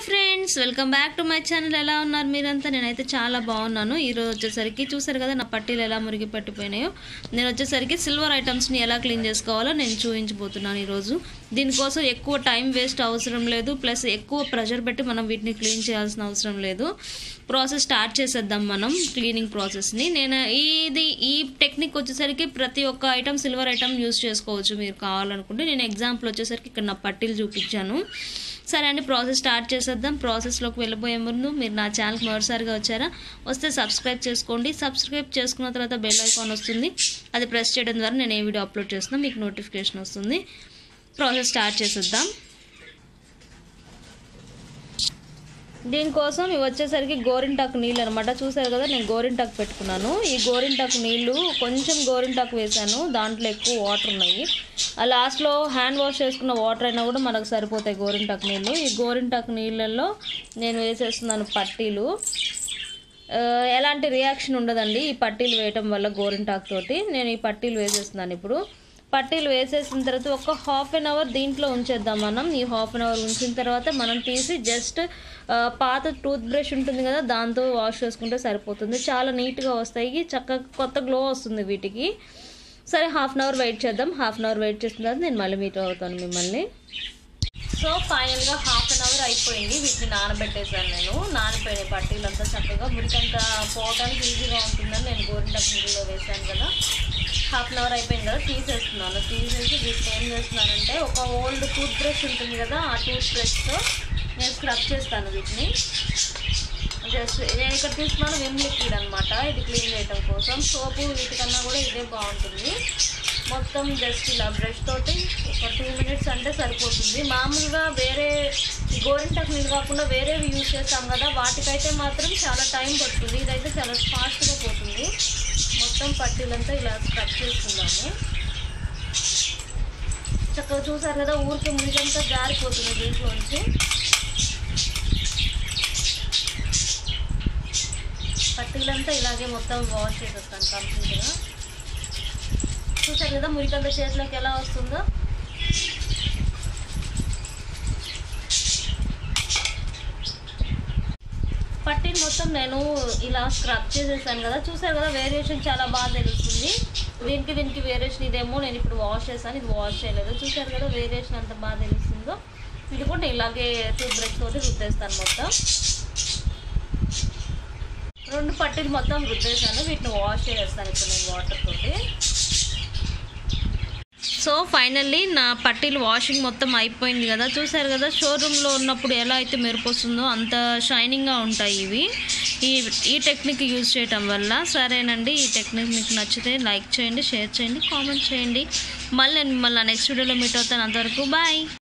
friends welcome back to my channel ఎలా ఉన్నారు మీరంతా నేనైతే చాలా బాగున్నాను ఈరోజు వచ్చేసరికి చూసారు కదా నా పట్టీలు ఎలా మురిగి పట్టిపోయినాయో నేను వచ్చేసరికి సిల్వర్ ఐటమ్స్ని ఎలా క్లీన్ చేసుకోవాలో నేను చూపించబోతున్నాను ఈరోజు దీనికోసం ఎక్కువ టైం వేస్ట్ అవసరం లేదు ప్లస్ ఎక్కువ ప్రెషర్ పెట్టి మనం వీటిని క్లీన్ చేయాల్సిన అవసరం లేదు ప్రాసెస్ స్టార్ట్ చేసేద్దాం మనం క్లీనింగ్ ప్రాసెస్ని నేను ఇది ఈ టెక్నిక్ వచ్చేసరికి ప్రతి ఒక్క ఐటమ్ సిల్వర్ ఐటమ్ యూస్ చేసుకోవచ్చు మీరు కావాలనుకుంటే నేను ఎగ్జాంపుల్ వచ్చేసరికి ఇక్కడ నా పట్టీలు చూపించాను సరే అండి ప్రాసెస్ స్టార్ట్ చేసేద్దాం ప్రాసెస్లోకి వెళ్ళిపోయే ముందు మీరు నా ఛానల్కి మొదటిసారిగా వచ్చారా వస్తే సబ్స్క్రైబ్ చేసుకోండి సబ్స్క్రైబ్ చేసుకున్న తర్వాత బెల్ ఐకాన్ వస్తుంది అది ప్రెస్ చేయడం ద్వారా నేను ఏ వీడియో అప్లోడ్ చేస్తున్నా మీకు నోటిఫికేషన్ వస్తుంది ప్రాసెస్ స్టార్ట్ చేసేద్దాం దీనికోసం ఇవి వచ్చేసరికి గోరింటాకు నీళ్ళు అనమాట చూసారు కదా నేను గోరింటాకు పెట్టుకున్నాను ఈ గోరింటాకు నీళ్ళు కొంచెం గోరింటాకు వేసాను దాంట్లో ఎక్కువ వాటర్ ఉన్నాయి ఆ లాస్ట్లో హ్యాండ్ వాష్ చేసుకున్న వాటర్ అయినా కూడా మనకు సరిపోతాయి గోరింటాకు నీళ్ళు ఈ గోరింటాకు నీళ్ళల్లో నేను వేసేస్తున్నాను పట్టీలు ఆ, ఎలాంటి రియాక్షన్ ఉండదండి ఈ పట్టీలు వేయటం వల్ల గోరింటాకు తోటి నేను ఈ పట్టీలు వేసేస్తున్నాను ఇప్పుడు పట్టీలు వేసేసిన తర్వాత ఒక హాఫ్ అన్ అవర్ దీంట్లో ఉంచేద్దాం మనం ఈ హాఫ్ అన్ అవర్ ఉంచిన తర్వాత మనం తీసి జస్ట్ పాత టూత్ బ్రష్ ఉంటుంది కదా దాంతో వాష్ చేసుకుంటే సరిపోతుంది చాలా నీట్గా వస్తాయి చక్కగా కొత్త గ్లో వస్తుంది వీటికి సరే హాఫ్ అన్ అవర్ వెయిట్ చేద్దాం హాఫ్ అన్ అవర్ వెయిట్ చేసిన తర్వాత నేను మళ్ళీ మీట్ అవుతాను మిమ్మల్ని సో ఫైనల్గా హాఫ్ అన్ అవర్ అయిపోయింది వీటిని నానబెట్టేసాను నేను నానిపోయిన పట్టీలంతా చక్కగా మురికంతా పోవడానికి ఈజీగా ఉంటుందని నేను గోరింటాకు నీళ్ళలో వేసాను కదా హాఫ్ అన్ అవర్ అయిపోయింది కదా తీసేస్తున్నాను తీసేసి వీటిని ఏం చేస్తున్నానంటే ఒక ఓల్డ్ టూత్ బ్రష్ ఉంటుంది కదా ఆ టూత్ బ్రష్తో నేను స్క్రబ్ చేస్తాను వీటిని జస్ట్ నేను ఇక్కడ తీసుకున్నాను విమ్ లిక్విడ్ అనమాట ఇది క్లీన్ చేయడం కోసం సోపు వీటికన్నా కూడా ఇదే బాగుంటుంది మొత్తం జస్ట్ ఇలా బ్రష్ తోటి ఒక టూ మినిట్స్ అంటే సరిపోతుంది మామూలుగా వేరే ఈ గోరింటాకు నీళ్ళు కాకుండా వేరేవి యూజ్ చేస్తాం కదా వాటికైతే మాత్రం చాలా టైం పడుతుంది ఇదైతే చాలా ఫాస్ట్గా పోతుంది మొత్తం పట్టీలంతా ఇలా స్క్రబ్ చేసుకుందాము చక్కగా చూసారు కదా ఊరికి మునిగంతా జారిపోతుంది దీంట్లోంచి పట్టీలంతా ఇలాగే మొత్తం వాష్ చేసేస్తాను కంప్లీట్గా చూసారు కదా మురికంత చేతిలోకి ఎలా వస్తుందో పట్టీని మొత్తం నేను ఇలా స్క్రబ్ చేసేసాను కదా చూసారు కదా వేరియేషన్ చాలా బాగా తెలుస్తుంది దీనికి దీనికి వేరియేషన్ ఇదేమో నేను ఇప్పుడు వాష్ చేశాను ఇది వాష్ చేయలేదు చూసారు కదా వేరియేషన్ అంత బాగా తెలుస్తుందో ఇది కూడా నేను ఇలాగే టూత్ బ్రష్ తోటి రుద్దేస్తాను మొత్తం రెండు పట్టీలు మొత్తం రుద్దేశాను వీటిని వాష్ చేస్తాను ఇప్పుడు నేను వాటర్ తోటి సో ఫైనల్లీ నా పట్టీలు వాషింగ్ మొత్తం అయిపోయింది కదా చూసారు కదా షోరూంలో ఉన్నప్పుడు ఎలా అయితే మెరుపు వస్తుందో అంత షైనింగ్గా ఉంటాయి ఇవి ఈ ఈ టెక్నిక్ యూజ్ చేయటం వల్ల సరేనండి ఈ టెక్నిక్ మీకు నచ్చితే లైక్ చేయండి షేర్ చేయండి కామెంట్ చేయండి మళ్ళీ నేను మిమ్మల్ని నెక్స్ట్ వీడియోలో మీట్ అవుతాను అంతవరకు బాయ్